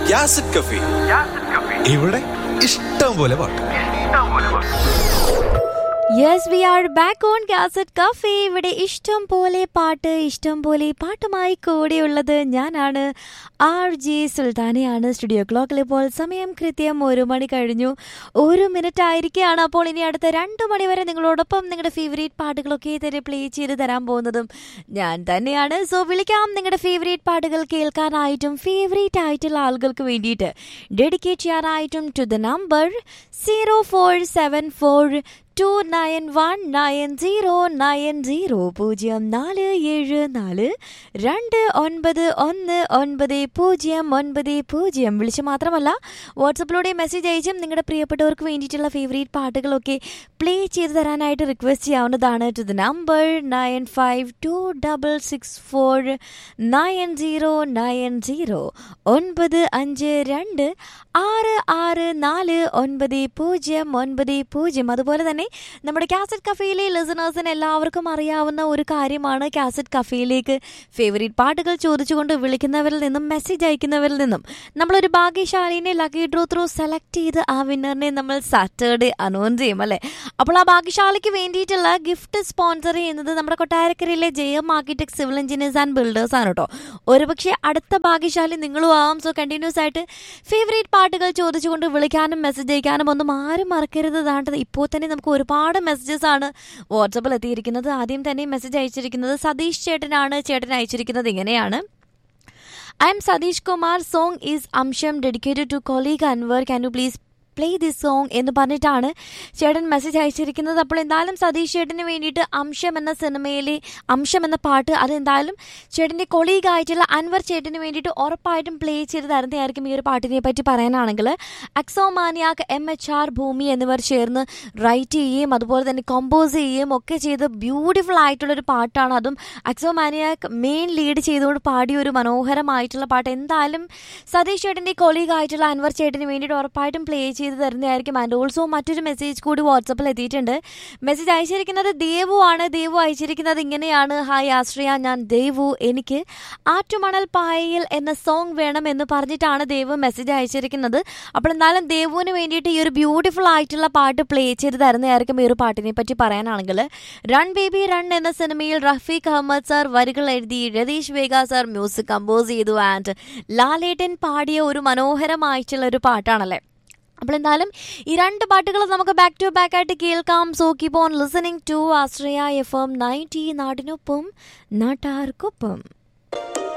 യാസിഡ് കഫി ഇവിടെ ഇഷ്ടം പോലെ പാട്ട് yes we are back on cassette cafe ഇവിടെ ഇഷ്ടം പോലെ പാട്ട് ഇഷ്ടം പോലെ പാട്ടുമായി കൂടെയുള്ളത് ഞാനാണ് ആർ ജെ സുൽത്താനയാണ് സ്റ്റുഡിയോ ക്ലോക്കിൽ ഇപ്പോൾ സമയം കൃത്യം ഒരു മണി കഴിഞ്ഞു ഒരു മിനിറ്റ് ആയിരിക്കുകയാണ് അപ്പോൾ ഇനി അടുത്ത രണ്ട് മണി വരെ നിങ്ങളോടൊപ്പം നിങ്ങളുടെ ഫേവറേറ്റ് പാട്ടുകളൊക്കെ തന്നെ പ്ലേ ചെയ്ത് തരാൻ പോകുന്നതും ഞാൻ തന്നെയാണ് സോ വിളിക്കാം നിങ്ങളുടെ ഫേവറേറ്റ് പാട്ടുകൾ കേൾക്കാനായിട്ടും ഫേവറേറ്റ് ആയിട്ടുള്ള ആളുകൾക്ക് വേണ്ടിയിട്ട് ഡെഡിക്കേറ്റ് ചെയ്യാനായിട്ടും to the number zero four seven four two nine one nine zero nine zero പൂജ്യം നാല് ഏഴ് നാല് രണ്ട് ഒൻപത് ഒന്ന് ഒൻപത് പൂജ്യം ഒൻപത് പൂജ്യം വിളിച്ച് മാത്രമല്ല വാട്സപ്പിലൂടെ മെസ്സേജ് അയച്ചും നിങ്ങളുടെ പ്രിയപ്പെട്ടവർക്ക് വേണ്ടിയിട്ടുള്ള ഫേവറേറ്റ് പാട്ടുകളൊക്കെ പ്ലേ ചെയ്ത് തരാനായിട്ട് റിക്വസ്റ്റ് ചെയ്യാവുന്നതാണ് to the number nine five two double six four nine zero nine zero ഒൻപത് അഞ്ച് രണ്ട് ആറ് ആറ് നാല് ഒൻപത് പൂജ്യം ഒൻപത് പൂജ്യം അതുപോലെ തന്നെ നമ്മുടെ കാസറ്റ് കഫേയിലെ ലിസണേഴ്സിന് എല്ലാവർക്കും അറിയാവുന്ന ഒരു കാര്യമാണ് കാസറ്റ് കഫേയിലേക്ക് ഫേവറേറ്റ് പാട്ടുകൾ ചോദിച്ചുകൊണ്ട് വിളിക്കുന്നവരിൽ നിന്നും മെസ്സേജ് അയക്കുന്നവരിൽ നിന്നും നമ്മളൊരു ഭാഗ്യശാലിനെ ലക്കി ഡ്രോ ത്രൂ സെലക്ട് ചെയ്ത് ആ വിന്നറിനെ നമ്മൾ സാറ്റർഡേ അനൗൺസ് ചെയ്യും അല്ലേ അപ്പോൾ ആ ഭാഗ്യശാലിക്ക് വേണ്ടിയിട്ടുള്ള ഗിഫ്റ്റ് സ്പോൺസർ ചെയ്യുന്നത് നമ്മുടെ കൊട്ടാരക്കരയിലെ Jayam architect civil engineers and builders ആണ് കേട്ടോ ഒരുപക്ഷെ അടുത്ത ഭാഗ്യശാലി നിങ്ങളും ആവാം സോ കണ്ടിന്യൂസ് ആയിട്ട് ഫേവറേറ്റ് പാട്ടുകൾ ചോദിച്ചുകൊണ്ട് വിളിക്കാനും മെസ്സേജ് അയക്കാനും ഒന്നും ആരും മറക്കരുത് ദാണ്ടത് ഇപ്പോൾ തന്നെ നമുക്ക് ഒരുപാട് മെസ്സേജസ് ആണ് വാട്സപ്പിൽ എത്തിയിരിക്കുന്നത് ആദ്യം തന്നെ മെസ്സേജ് അയച്ചിരിക്കുന്നത് സതീഷ് ചേട്ടനാണ് ചേട്ടൻ അയച്ചിരിക്കുന്നത് ഇങ്ങനെയാണ് I'm Satheesh Kumar song is അംശം dedicated to colleague Anwar can you please play this song എന്ന് പറഞ്ഞിട്ടാണ് ചേട്ടൻ മെസ്സേജ് അയച്ചിരിക്കുന്നത് അപ്പോൾ എന്തായാലും സതീഷ് ചേട്ടന് വേണ്ടിയിട്ട് അംശം എന്ന സിനിമയിലെ അംശം എന്ന പാട്ട് അത് എന്തായാലും ചേട്ടൻ്റെ കൊളീഗ് ആയിട്ടുള്ള അൻവർ ചേട്ടന് വേണ്ടിയിട്ട് ഉറപ്പായിട്ടും പ്ലേ ചെയ്ത് തരുന്നതായിരിക്കും ഈ ഒരു പാട്ടിനെ പറ്റി പറയാനാണെങ്കിൽ അക്സോമാനിയാക്ക് എം എച്ച് ആർ ഭൂമി എന്നിവർ ചേർന്ന് റൈറ്റ് ചെയ്യുകയും അതുപോലെ തന്നെ കമ്പോസ് ചെയ്യുകയും ഒക്കെ ചെയ്ത് ബ്യൂട്ടിഫുൾ ആയിട്ടുള്ളൊരു പാട്ടാണ് അതും അക്സോമാനിയാക്ക് മെയിൻ ലീഡ് ചെയ്തുകൊണ്ട് പാടിയ ഒരു മനോഹരമായിട്ടുള്ള പാട്ട് എന്തായാലും സതീഷ് ചേട്ടൻ്റെ കൊളീഗ് ആയിട്ടുള്ള അൻവർ ചേട്ടന് വേണ്ടിയിട്ട് ഉറപ്പായിട്ടും പ്ലേ ചെയ്ത് തരുന്നതായിരിക്കും ആൻഡ് ഓൾസോ മറ്റൊരു മെസ്സേജ് കൂടി വാട്സപ്പിൽ എത്തിയിട്ടുണ്ട് മെസ്സേജ് അയച്ചിരിക്കുന്നത് ദേവു ആണ് ദേവു അയച്ചിരിക്കുന്നത് ഇങ്ങനെയാണ് ഹായ് ആശ്രയ ഞാൻ ദേവു എനിക്ക് ആറ്റുമണൽ പായയിൽ എന്ന സോങ് വേണം എന്ന് പറഞ്ഞിട്ടാണ് ദേവു മെസ്സേജ് അയച്ചിരിക്കുന്നത് അപ്പോൾ എന്തായാലും ദേവുവിന് വേണ്ടിയിട്ട് ഈ ഒരു ബ്യൂട്ടിഫുൾ ആയിട്ടുള്ള പാട്ട് പ്ലേ ചെയ്ത് തരുന്നതായിരിക്കും ഈ ഒരു പാട്ടിനെ പറ്റി പറയാനാണെങ്കിൽ റൺ ബേബി റൺ എന്ന സിനിമയിൽ റഫീഖ് അഹമ്മദ് സാർ വരികൾ എഴുതി Ratheesh Vega sir music compose ചെയ്തു ആൻഡ് ലാലേട്ടൻ പാടിയ ഒരു മനോഹരമായിട്ടുള്ള ഒരു പാട്ടാണല്ലേ അപ്പോൾ എന്തായാലും ഈ രണ്ട് പാട്ടുകൾ നമുക്ക് ബാക്ക് ടു ബാക്ക് ആയിട്ട് കേൾക്കാം so keep on listening to Asraya F M ninety നാടിനൊപ്പം നാട്ടാർക്കൊപ്പം